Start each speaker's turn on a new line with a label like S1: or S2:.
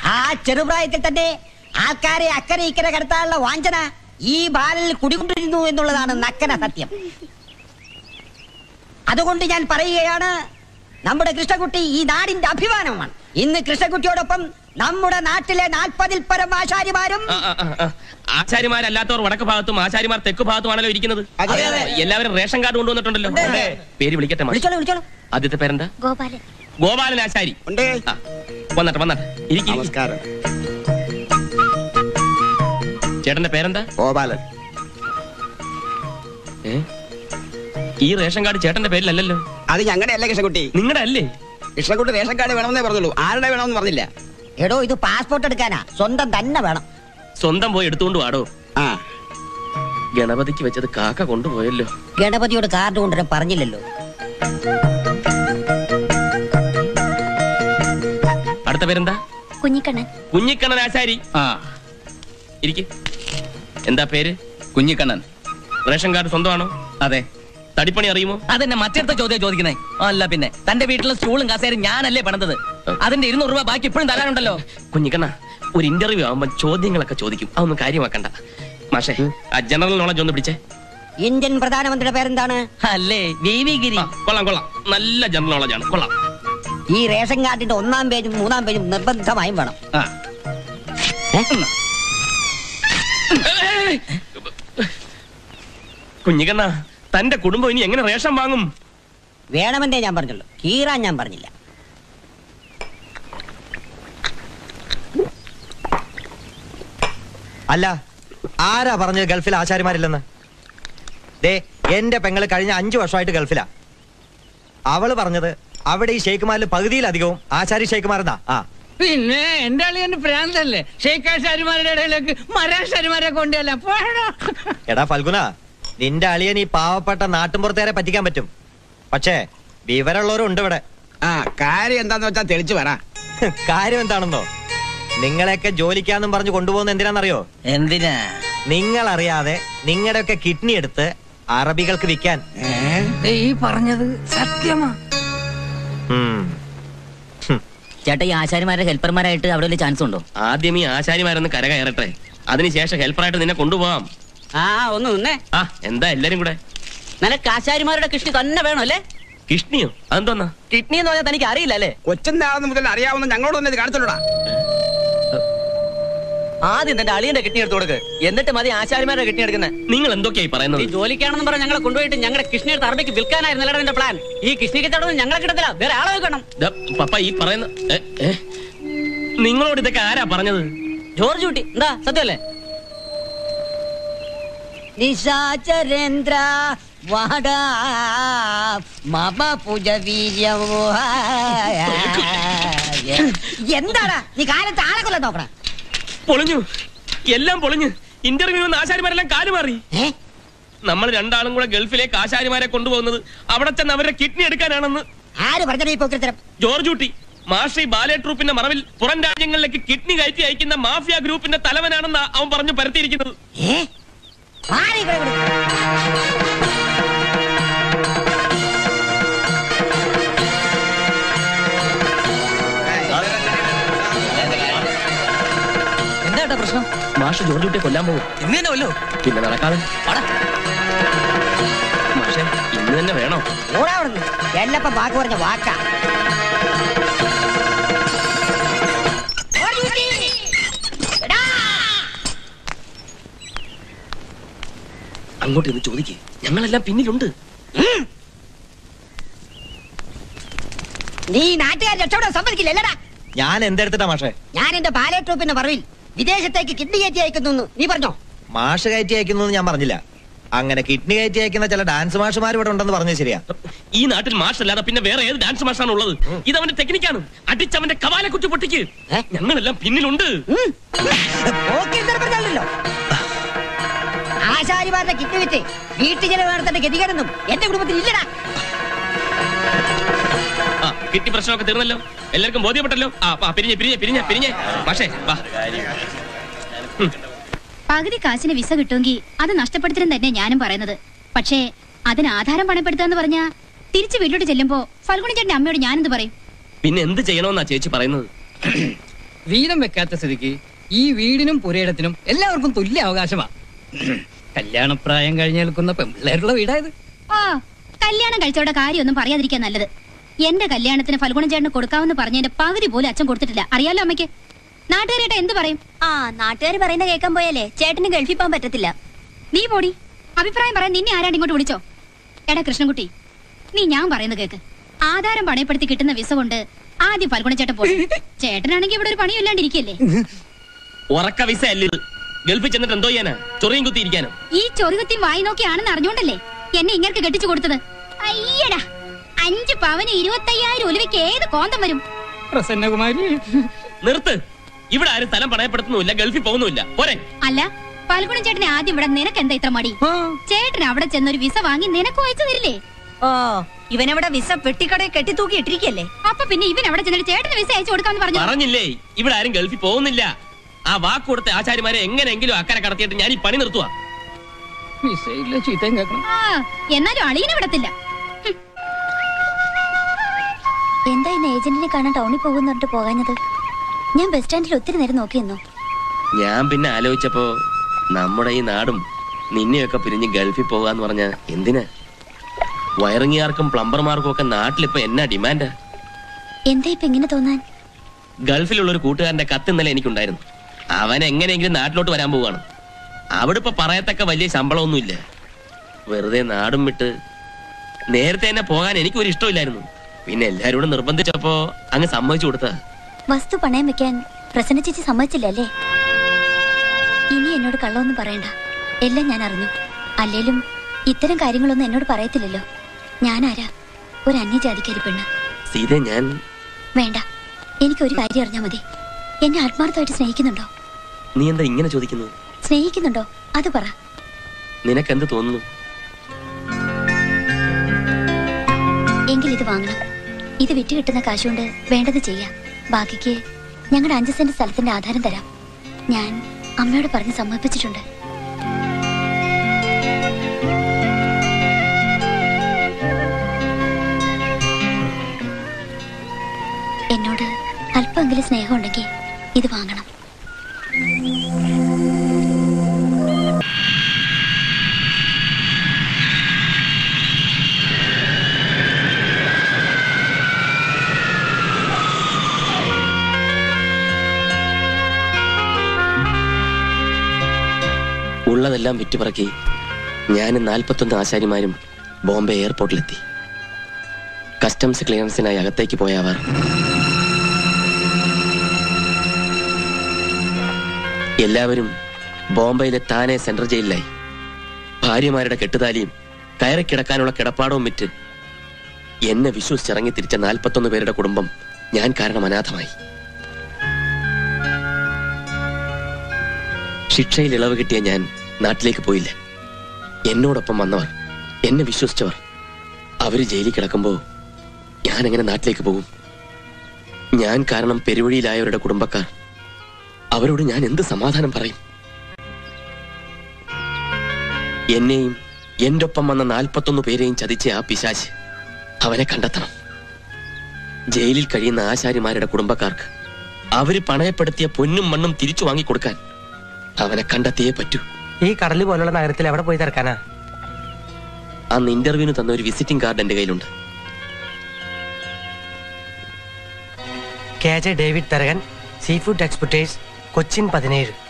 S1: ആ ചെറുപ്രായത്തിൽ തന്നെ ആൾക്കാരെ അക്കരെ ഇക്കരെ കടത്താനുള്ള വാഞ്ചന ഈ ബാലനിൽ കുടികൊണ്ടിരുന്നു എന്നുള്ളതാണ് നക്കന സത്യം അതുകൊണ്ട് ഞാൻ പറയുകയാണ് നമ്മുടെ കൃഷ്ണകുട്ടി ഈ നാടിന്റെ അഭിമാനമാണ് ഇന്ന് കൃഷ്ണകുട്ടിയോടൊപ്പം നമ്മുടെ നാട്ടിലെ നാൽപ്പതിൽ പരം ആശാരിമാരും
S2: ആ, ആ, ആ, ആ. ആശാരിമാരല്ലാത്തവർ വടക്ക് ഭാഗത്തും ആശാരിമാർ തെക്ക് ഭാഗത്തുമാണല്ലോ ഇരിക്കുന്നത്
S3: അതെ, അതെ.
S2: എല്ലാവരും റേഷൻ കാർഡ് കൊണ്ടുവന്നിട്ടുണ്ടല്ലോ പേര് വിളിക്കട്ടെ മാഷ്.
S1: വിളിച്ചോളൂ വിളിച്ചോളൂ
S2: ആദ്യത്തെ പേരെന്താ
S4: ഗോപാലൻ
S2: ഗോപാലൻ ആശാരി
S3: ഉണ്ട്
S2: ആ, വന്നട്ടെ വന്നട്ടെ ഇരിക്കും
S3: നമസ്കാരം
S2: ചേട്ടന്റെ പേരെന്താ
S3: ഗോപാലൻ
S2: ഏ? ഈ റേഷൻ കാർഡ് ചേട്ടന്റെ പേരിലല്ലല്ലോ
S3: അത് ഞങ്ങളുടെ അല്ല കൃഷ്ണൻകുട്ടി
S2: നിങ്ങളുടെ അല്ലേ
S3: കൃഷ്ണൻകുട്ടി റേഷൻ കാർഡ് വേണമെന്നേ പറഞ്ഞുള്ളൂ ആരുടെ വേണമെന്ന് പറഞ്ഞില്ല
S1: എടോ ഇത് പാസ്പോർട്ട് എടുക്കാനാ സ്വന്തം തന്നെ വേണം
S2: സ്വന്തം പോയി എടുത്തുകൊണ്ട് വാടോ
S3: ആ
S2: ഗണപതിക്ക് വെച്ചത് കാക്ക കൊണ്ടുപോയല്ലോ
S1: ഗണപതിയോട് കാർഡ് കൊണ്ടുവരാൻ പറഞ്ഞില്ലല്ലോ
S2: അടുത്ത പേരെന്താ
S4: കുഞ്ഞിക്കണ്ണൻ
S2: കുഞ്ഞിക്കണ്ണൻ ആശാരി
S5: ആ
S2: ഇരിക്ക് എന്താ പേര്
S5: കുഞ്ഞിക്കണ്ണൻ
S2: റേഷൻ കാർഡ് സ്വന്തമാണോ
S5: അതെ
S2: തടിപ്പണി അറിയുമോ
S5: അതെന്നെ മറ്റടുത്ത ചോദ്യം ചോദിക്കുന്നേ അല്ല പിന്നെ തന്റെ വീട്ടിലെ സ്റ്റൂളും കസേരയും ഞാനല്ലേ പണിതത് അതിന്റെ ഇരുന്നൂറ് രൂപ ബാക്കി ഇപ്പോഴും തരാനുണ്ടല്ലോ
S2: കുഞ്ഞിക്കണ്ണ ഒരു ഇന്റർവ്യൂ ആവുമ്പോ ചോദ്യങ്ങളൊക്കെ ചോദിക്കും അതൊന്നും കാര്യമാക്കണ്ട മാഷേ ആ ജനറൽ നോളജ് ഒന്ന് പിടിച്ചേ
S1: ഇന്ത്യൻ പ്രധാനമന്ത്രിയുടെ പേരെന്താണ്
S5: അല്ലേ വി വി ഗിരി
S2: ആ, കൊള്ളാം കൊള്ളാം നല്ല ജനറൽ നോളജ് ആണ് കൊള്ളാം
S1: ഈ റേഷൻ കാർഡിന്റെ ഒന്നാം പേജും മൂന്നാം പേജും നിർബന്ധമായും വേണം
S5: ആ.
S2: കുഞ്ഞിക്കണ്ണ തന്റെ കുടുംബം ഇനി എങ്ങനെ റേഷൻ വാങ്ങും
S1: വേണമെന്നേ ഞാൻ പറഞ്ഞുള്ളൂ കീറാൻ ഞാൻ പറഞ്ഞില്ല
S6: അല്ല ആരാ പറഞ്ഞത് ഗൾഫിൽ ആശാരിമാരില്ലെന്ന് ദേ എന്റെ പെങ്ങള് കഴിഞ്ഞ അഞ്ചു വർഷമായിട്ട് ഗൾഫിലാ അവള് പറഞ്ഞത് അവിടെ ഈ ഷെയ്ഖുമാരിൽ പകുതിയിലധികവും ആശാരി ഷെയ്ഖുമാരെന്നാ ആ
S7: പിന്നെ എന്റെ അളിയന് പ്രാന്തല്ലേ ഷെയ്ക്കാശാരിമാരുടെ ഇടയിലേക്ക് മരാശാരിമാരെ കൊണ്ടുവല്ല പോഴോ
S6: എടാ ഫൽഗുന നിന്റെ അളിയൻ ഈ പാവപ്പെട്ട നാട്ടുമ്പുറത്തേരെ പറ്റിക്കാൻ പറ്റും പക്ഷേ വിവരമുള്ളവരും ഉണ്ട് ഇവിടെ
S3: ആ കാര്യം എന്താന്ന് വെച്ചാ തെളിച്ചു പറ
S6: കാര്യം എന്താണെന്നോ നിങ്ങളെയൊക്കെ ജോലിക്കാന്നും പറഞ്ഞു കൊണ്ടുപോകുന്ന എന്തിനാണെന്നറിയോ
S5: എന്തിനാ
S6: നിങ്ങൾ അറിയാതെ നിങ്ങളുടെയൊക്കെ കിഡ്നി എടുത്ത് അറബികൾക്ക് വിൽക്കാൻ
S7: ദേ ഈ പറഞ്ഞത് സത്യമാ
S6: ഉം.
S5: ചേട്ടാ ഈ ആശാരിമാരുടെ ഹെൽപ്പർമാരായിട്ട് അവിടെ വലിയ ചാൻസ് ഉണ്ടോ
S2: ആദ്യം ഈ ആശാരിമാരൊന്ന് കരകയറട്ടെ അതിനുശേഷം ഹെൽപ്പറായിട്ട് നിന്നെ കൊണ്ടുപോവാം
S5: ആ ഒന്ന് നിന്നേ
S2: ആ എന്താ എല്ലാരും കൂടെ
S5: നിനക്ക് ആശാരിമാരുടെ കൃഷി തന്നെ വേണം അല്ലേ
S2: കിഷ്ണിയോ അതെന്തോന്നാ
S5: കിഡ്നി എന്ന് പറഞ്ഞാൽ തനിക്ക് അറിയില്ല അല്ലേ
S3: കൊച്ചിന്റെ ആളെന്ന് മുതൽ അറിയാവുന്ന ഞങ്ങളോട് തന്നെ ഇത് കാണിച്ചോളൂടാ
S5: ആദ്യം തന്റെ അളിയന്റെ കിഡ്നി എടുത്തു കൊടുക്ക് എന്നിട്ട് മതി ആശാരിമാരുടെ കിഡ്നി എടുക്കുന്നത്
S2: നിങ്ങൾ എന്തൊക്കെയായി പറയുന്നത്
S5: ഈ ജോലിക്കാണെന്ന് പറഞ്ഞ ഞങ്ങളെ കൊണ്ടുപോയിട്ട് ഞങ്ങളുടെ കൃഷ്ണ എടുത്ത് അറബിക്ക് വിൽക്കാനായിരുന്നല്ലോ എന്റെ പ്ലാൻ ഈ കൃഷ്ണ കച്ചവടം ഞങ്ങളെ കിട്ടത്തില്ല വേറെ ആളെ വെക്കണം
S2: ദാ, പപ്പ ഈ പറയുന്ന ഏ, ഏ? നിങ്ങളോട് ഇതൊക്കെ ആരാ പറഞ്ഞത്
S5: ജോർജ് കുട്ടി എന്താ സത്യമല്ലേ
S1: നിശാചരേന്ദ്ര വാടാ മമ പുജ വീര്യമോ എന്താടാ നീ കാലത്ത് ആളെ കൊല്ലം നോക്കണ
S2: പൊളിഞ്ഞു എല്ലാം പൊളിഞ്ഞു ഇന്റർവ്യൂ ആശാരിമാരെല്ലാം കാലുമാറി
S1: ഏ
S2: നമ്മൾ രണ്ടാളും കൂടെ ഗൾഫിലേക്ക് ആശാരിമാരെ കൊണ്ടുപോകുന്നത് അവിടെ ചെന്ന് അവരുടെ കിഡ്നി എടുക്കാനാണെന്ന്
S1: ആര് പറഞ്ഞ ഈ പോക്കിത്തരം
S2: ജോർജ് കുട്ടി മാഷി ബാലെ ട്രൂപ്പിന്റെ മറവിൽ പുറം രാജ്യങ്ങളിലേക്ക് കിഡ്നി കയറ്റി അയക്കുന്ന മാഫിയ ഗ്രൂപ്പിന്റെ തലവനാണെന്ന് അവൻ പറഞ്ഞു പരത്തിയിരിക്കുന്നത്
S1: ഏ ആരെ ഇവിടെ വിടും?
S5: എന്താ പ്രശ്നം
S2: മാഷ് ജോർജ് കുട്ടിയെ കൊല്ലാൻ പോകും
S5: ഇന്ന് തന്നെ വല്ലോ
S2: പിന്നെ നടക്കാതെ
S5: വാടാ.
S2: മാഷെ ഇന്ന് തന്നെ വേണോ
S1: ഓടാ അവിടുന്ന് എല്ലപ്പം വാക്ക് പറഞ്ഞ വാക്കാ ഓടി കുട്ടി. എടാ.
S2: അങ്ങോട്ട് ഇന്ന് ചോദിക്കേ ഞങ്ങളെല്ലാം പിന്നിലുണ്ട്
S1: നീ നാട്ടുകാർ രക്ഷപ്പെടാൻ സമ്മതിക്കില്ല അല്ലടാ
S6: ഞാൻ എന്തെടുത്തിട്ടാ മാഷേ
S1: ഞാൻ എന്റെ ബാലെ ട്രൂപ്പിന്റെ മറവിൽ വിദേശത്തേക്ക് കിഡ്നി കയറ്റി അയക്കുന്നു നീ പറഞ്ഞോ
S6: മാഷ് കയറ്റി അയക്കുന്നു ഞാൻ പറഞ്ഞില്ല അങ്ങനെ കിഡ്നി കയറ്റി അയക്കുന്ന ചില ഡാൻസ് മാഷുമാർ ഇവിടെ ഉണ്ടെന്ന് പറഞ്ഞത് ശരിയാ
S2: ഈ നാട്ടിൽ മാഷ് അല്ലാതെ പിന്നെ വേറെ ഏത് ഡാൻസ് മാഷാണ് ഉള്ളത് ഇത് അവന്റെ ടെക്നിക്കാണ് അടിച്ചവന്റെ കവാലെ കുറ്റി പൊട്ടിക്ക്
S1: ഏ?
S2: ഞങ്ങളെല്ലാം പിന്നിലുണ്ട്
S1: ഉം. ഓക്കേ, ഇന്നലെ പറഞ്ഞല്ലോ. ആശാരിമാരുടെ കിഡ്നി വിറ്റ് വീട്ടിൽ ചെലവ് നടത്തേണ്ട ഗതികേടൊന്നും എന്റെ കുടുംബത്തിൽ ഇല്ലടാ
S2: ആ കിട്ടി പ്രശ്നമൊക്കെ തീർന്നല്ലോ എല്ലാവർക്കും ബോധ്യപ്പെട്ടല്ലോ ആ ആ, പിരിഞ്ഞ് പിരിഞ്ഞ് പിരിഞ്ഞ് പിരിഞ്ഞ് മാഷേ വാ
S4: പകുതി കാശിന് വിസ കിട്ടുമെങ്കിൽ അത് നഷ്ടപ്പെടുത്തലും തന്നെ ഞാനും പറയുന്നത് പക്ഷേ അതിന് ആധാരം പണപ്പെടുത്താന്ന് പറഞ്ഞാ തിരിച്ചു വീട്ടിലോട്ട് ചെല്ലുമ്പോ ഫൽഗുണി ചേട്ടന്റെ അമ്മയോട് ഞാനെന്ത് പറയും
S2: പിന്നെ എന്ത് ചെയ്യണമെന്നാ ചേച്ചി പറയുന്നത്
S7: വീതം വെക്കാത്ത സ്ഥിതിക്ക് ഈ വീടിനും പുരയിടത്തിനും എല്ലാവർക്കും തുല്യ അവകാശമാ കല്യാണപ്രായം കഴിഞ്ഞ് നിൽക്കുന്ന പെൺപിള്ളേരുള്ള വീടായത്
S4: ആ കല്യാണം കഴിച്ചവരുടെ കാര്യമൊന്നും പറയാതിരിക്കാൻ നല്ലത് എന്റെ കല്യാണത്തിന് ഫൽഗുണം ചേട്ടന് കൊടുക്കാമെന്ന് പറഞ്ഞതിന്റെ പകുതി പോലും അച്ഛൻ കൊടുത്തിട്ടില്ല അറിയാലോ അമ്മയ്ക്ക് നാട്ടുകാരേട്ട എന്ത് പറയും
S8: ആ നാട്ടുകാർ പറയുന്ന കേൾക്കാൻ പോയാലേ ചേട്ടന് ഗൾഫിൽ പോകാൻ പറ്റത്തില്ല
S4: നീ പോടി അഭിപ്രായം പറയാൻ നിന്നെ ആരാണ്ട് ഇങ്ങോട്ട് വിളിച്ചോ എടാ കൃഷ്ണൻകുട്ടി നീ ഞാൻ പറയുന്നത് കേക്ക് ആധാരം പണയപ്പെടുത്തി കിട്ടുന്ന വിസ കൊണ്ട് ആദ്യം ഫൽഗുണ ചേട്ടൻ പോയി ചേട്ടനാണെങ്കിൽ ഇവിടെ ഒരു പണിയും ഇല്ലാണ്ടിരിക്കല്ലേ
S2: ഉറക്ക വിസ അല്ല ഇത് ഗൾഫിൽ ചെന്നിട്ട് എന്തോ ചെയ്യാനാ ചൊറിയും കുത്തി ഇരിക്കാനോ
S4: ഈ ചൊറികുത്തി വായി നോക്കിയാണെന്ന് അറിഞ്ഞോണ്ടല്ലേ എന്നെ ഇങ്ങനെ കെട്ടിച്ചു കൊടുത്തത് അയ്യടാ അഞ്ച് പവന് ഇരുപത്തയ്യായിരം ഒലിവയ്ക്ക് ഏത് കോന്തം വരും
S7: പ്രസന്നകുമാരി
S2: നിർത്ത് ഇവിടെ ആരും സ്ഥലം പണയപ്പെടുത്തുന്നുമില്ല ഗൾഫിൽ പോകുന്നുമില്ല പോരെ
S4: അല്ല ഫൽഗുണ ചേട്ടനെ ആദ്യം ഇവിടെ നിനക്ക് എന്താ ഇത്ര മടി
S7: ആ,
S4: ചേട്ടൻ അവിടെ ചെന്നൊരു വിസ വാങ്ങി നിനക്ക് അയച്ചു തരില്ലേ
S8: ഓ ഇവനവിടെ വിസ പെട്ടിക്കടയിൽ കെട്ടിത്തൂക്കി ഇട്ടിരിക്കല്ലേ
S4: അപ്പൊ പിന്നെ ഇവൻ അവിടെ ചെന്നിട്ട് ചേട്ടന് വിസ അയച്ചു കൊടുക്കാന്ന് പറഞ്ഞു
S2: പറഞ്ഞില്ലേ ഇവിടെ ആരും ഗൾഫിൽ പോകുന്നില്ല ആ വാക്ക് കൊടുത്ത ആചാര്യമാരെ എങ്ങനെയെങ്കിലും അക്കരെ കടത്തിയിട്ട് ഞാൻ ഈ പണി നിർത്തുവാ
S7: വിസയില്ല ചീത്തയും കേൾക്കണം
S4: ആ എന്നാലും അളിയനെ വിടത്തില്ല ഹും.
S8: എന്താ ഇന്ന് ഏജന്റിനെ കാണാൻ ടൗണിൽ പോകുന്ന പറഞ്ഞിട്ട് പോകാഞ്ഞത് ഞാൻ ബസ് സ്റ്റാൻഡിൽ ഒത്തിരി നേരം നോക്കിയെന്നു
S2: ഞാൻ പിന്നെ ആലോചിച്ചപ്പോ നമ്മുടെ ഈ നാടും നിന്നെയൊക്കെ പിരിഞ്ഞ് ഗൾഫിൽ പോകാന്ന് പറഞ്ഞ എന്തിനാ വയറിങ്ങുകാർക്കും പ്ലംബർമാർക്കും ഒക്കെ നാട്ടിലിപ്പോ എന്നാ ഡിമാൻഡാ
S8: എന്താ ഇപ്പൊ ഇങ്ങനെ തോന്നാൻ
S2: ഗൾഫിലുള്ള ഒരു കൂട്ടുകാരന്റെ കത്ത് ഇന്നലെ എനിക്കുണ്ടായിരുന്നു അവൻ എങ്ങനെയെങ്കിലും നാട്ടിലോട്ട് വരാൻ പോവാണ് അവിടെ ഇപ്പൊ പറയത്തക്ക വലിയ ശമ്പളമൊന്നുമില്ല വെറുതെ നാടും വിട്ട് നേരത്തെ തന്നെ പോകാൻ എനിക്ക് ഒരു ഇഷ്ടമില്ലായിരുന്നു പിന്നെ എല്ലാരോടും നിർബന്ധിച്ചപ്പോ അങ്ങ് സമ്മതിച്ചു കൊടുത്ത
S8: വസ്തു പണയം വെക്കാൻ പ്രസന്ന ചേച്ചി സമ്മതിച്ചില്ല അല്ലേ ഇനി എന്നോട് കള്ളമൊന്നും പറയണ്ട എല്ലാം ഞാൻ അറിഞ്ഞു അല്ലേലും ഇത്തരം കാര്യങ്ങളൊന്നും എന്നോട് പറയത്തില്ലല്ലോ ഞാനാരാ ഒരു അന്യജാതിക്കാരി പെണ്ണ്
S2: സീത ഞാൻ
S8: വേണ്ട എനിക്കൊരു കാര്യം അറിഞ്ഞാൽ മതി എന്നെ ആത്മാർത്ഥമായിട്ട് സ്നേഹിക്കുന്നുണ്ടോ
S2: നീ എന്താ ഇങ്ങനെ ചോദിക്കുന്നത്
S8: സ്നേഹിക്കുന്നുണ്ടോ അത് പറ
S2: നിനക്കെന്ത് തോന്നുന്നു
S8: എങ്കിൽ ഇത് വാങ്ങണം ഇത് വിറ്റ് കിട്ടുന്ന കാശുകൊണ്ട് വേണ്ടത് ചെയ്യാം ബാക്കിക്ക് ഞങ്ങളുടെ അഞ്ച് സെന്റ് സ്ഥലത്തിന്റെ ആധാരം തരാം ഞാൻ അമ്മയോട് പറഞ്ഞ് സമ്മതിപ്പിച്ചിട്ടുണ്ട് എന്നോട് അല്പമെങ്കിലും സ്നേഹം ഉണ്ടെങ്കിൽ ഇത് വാങ്ങണം
S2: ഉള്ളതെല്ലാം വിറ്റുപറക്കി ഞാനും നാൽപ്പത്തൊന്ന് ആശാരിമാരും ബോംബെ എയർപോർട്ടിലെത്തി കസ്റ്റംസ് ക്ലിയറൻസിനായി അകത്തേക്ക് പോയ അവർ എല്ലാവരും ബോംബെയിലെ താനെ സെൻട്രൽ ജയിലിലായി ഭാര്യമാരുടെ കെട്ടുതാലിയും കയറി കിടക്കാനുള്ള കിടപ്പാടവും വിറ്റ് എന്നെ വിശ്വസിച്ചിറങ്ങി തിരിച്ച നാൽപ്പത്തൊന്ന് പേരുടെ കുടുംബം ഞാൻ കാരണം അനാഥമായി ശിക്ഷയിൽ ഇളവ് കിട്ടിയ ഞാൻ നാട്ടിലേക്ക് പോയില്ല എന്നോടൊപ്പം വന്നവർ എന്നെ വിശ്വസിച്ചവർ അവര് ജയിലിൽ കിടക്കുമ്പോ ഞാൻ എങ്ങനെ നാട്ടിലേക്ക് പോകും ഞാൻ കാരണം പെരുവഴിയിലായവരുടെ കുടുംബക്കാർ അവരോട് ഞാൻ എന്ത് സമാധാനം പറയും എന്നെയും എന്റെ ഒപ്പം വന്ന നാൽപ്പത്തൊന്ന് പേരെയും ചതിച്ച ആ പിശാശ് അവനെ കണ്ടെത്തണം ജയിലിൽ കഴിയുന്ന ആശാരിമാരുടെ കുടുംബക്കാർക്ക് അവര് പണയപ്പെടുത്തിയ പൊന്നും മണ്ണും തിരിച്ചു വാങ്ങിക്കൊടുക്കാൻ അവനെ കണ്ടെത്തിയേ പറ്റൂ
S6: ഈ കടല് പോലുള്ള നഗരത്തിൽ എവിടെ പോയി തിരക്കാനാ
S2: അന്ന് ഇന്റർവ്യൂവിന് തന്ന ഒരു വിസിറ്റിംഗ് കാർഡ് എന്റെ കയ്യിലുണ്ട്
S6: K J David Tharakan sea food experts Cochin പതിനേഴ്